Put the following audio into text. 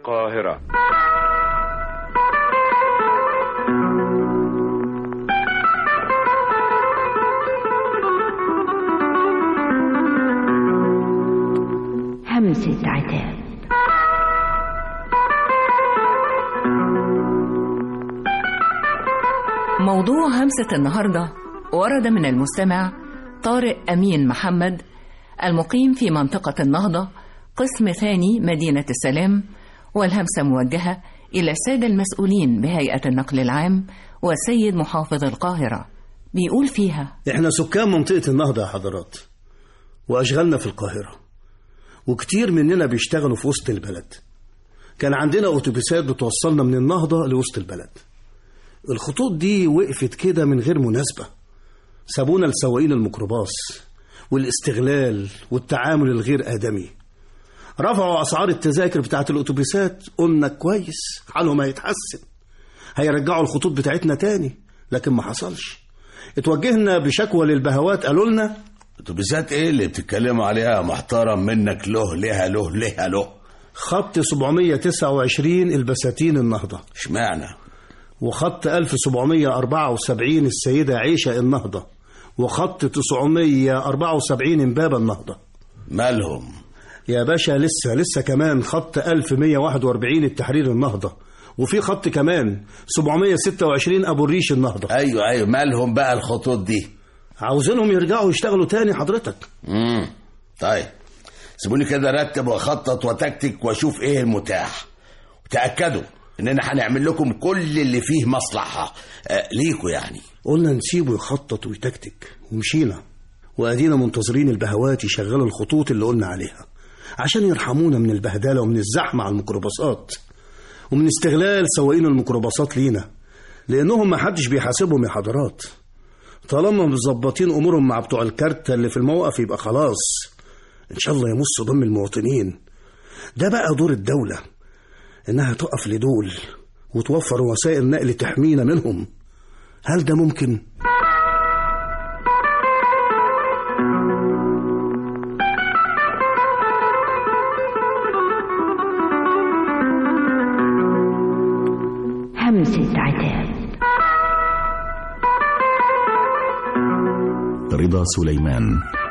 القاهرة همسة عتاب موضوع همسة النهاردة ورد من المستمع طارق أمين محمد المقيم في منطقة النهضة قسم ثاني مدينة السلام والهمسة موجهة إلى السادة المسؤولين بهيئة النقل العام وسيد محافظ القاهرة بيقول فيها احنا سكان منطقة النهضة يا حضرات وأشغالنا في القاهرة وكتير مننا بيشتغلوا في وسط البلد كان عندنا أتوبيسات بتوصلنا من النهضة لوسط البلد الخطوط دي وقفت كده من غير مناسبة سابونا لسواقين الميكروباص والاستغلال والتعامل الغير آدمي رفعوا أسعار التذاكر بتاعت الأتوبيسات قلنا كويس حالهم هيتحسن هيرجعوا الخطوط بتاعتنا تاني لكن ما حصلش اتوجهنا بشكوى للبهوات قالوا لنا اتوبيسات ايه اللي بتتكلموا عليها يا محترم منك له لها له لها له خط 729 البساتين النهضة اشمعنى وخط 1774 السيدة عيشة النهضة وخط 974 امبابة النهضة مالهم يا باشا لسه لسه كمان خط 1141 التحرير النهضة وفي خط كمان 726 أبو الريش النهضة ايوه ايوه مالهم بقى الخطوط دي عاوزينهم يرجعوا يشتغلوا تاني حضرتك امم طيب سيبوني كده ارتب واخطط وتكتك واشوف ايه المتاح وتاكدوا اننا هنعمل لكم كل اللي فيه مصلحه آه ليكوا يعني قلنا نسيبه يخطط ويتكتك ومشينا وادينا منتظرين البهوات يشغلوا الخطوط اللي قلنا عليها عشان يرحمونا من البهدله ومن الزحمه على الميكروباصات ومن استغلال سواقين الميكروباصات لينا لانهم ما حدش بيحاسبهم يا حضرات طالما مظبطين امورهم مع بتوع الكارتة اللي في الموقف يبقى خلاص ان شاء الله يمص ضم المواطنين ده بقى دور الدوله انها تقف لدول وتوفر وسائل نقل تحمينا منهم هل ده ممكن همسة عتاب رضا سليمان